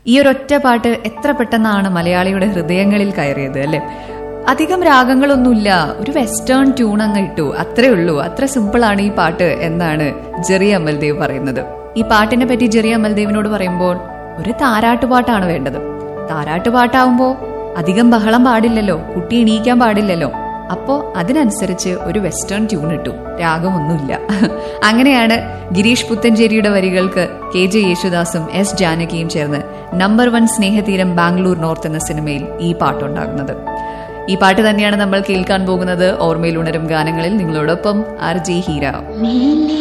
ഈ ഒരൊറ്റ പാട്ട് എത്ര പെട്ടെന്നാണ് മലയാളിയുടെ ഹൃദയങ്ങളിൽ കയറിയത് അല്ലെ അധികം രാഗങ്ങളൊന്നുമില്ല ഒരു വെസ്റ്റേൺ ട്യൂൺ അങ്ങ് ഇട്ടു അത്രേ ഉള്ളൂ അത്ര സിമ്പിൾ ആണ് ഈ പാട്ട് എന്നാണ് ജെറി അമൽദേവ് പറയുന്നത് ഈ പാട്ടിനെ പറ്റി ജെറി അമൽദേവിനോട് പറയുമ്പോൾ ഒരു താരാട്ടുപാട്ടാണ് വേണ്ടത് താരാട്ടുപാട്ടാവുമ്പോ അധികം ബഹളം പാടില്ലല്ലോ കുട്ടി എണീക്കാൻ പാടില്ലല്ലോ അപ്പോ അതിനനുസരിച്ച് ഒരു വെസ്റ്റേൺ ട്യൂൺ ഇട്ടു രാഗമൊന്നുമില്ല അങ്ങനെയാണ് ഗിരീഷ് പുത്തഞ്ചേരിയുടെ വരികൾക്ക് കെ ജെ യേശുദാസും എസ് ജാനകിയും ചേർന്ന് number one Snehatheeram Bangalore north എന്ന സിനിമയിൽ ഈ പാട്ടുണ്ടാകുന്നത് ഈ പാട്ട് തന്നെയാണ് നമ്മൾ കേൾക്കാൻ പോകുന്നത് ഓർമ്മയിൽ ഉണരും ഗാനങ്ങളിൽ നിങ്ങളോടൊപ്പം ആർ ജി ഹീര നീലേ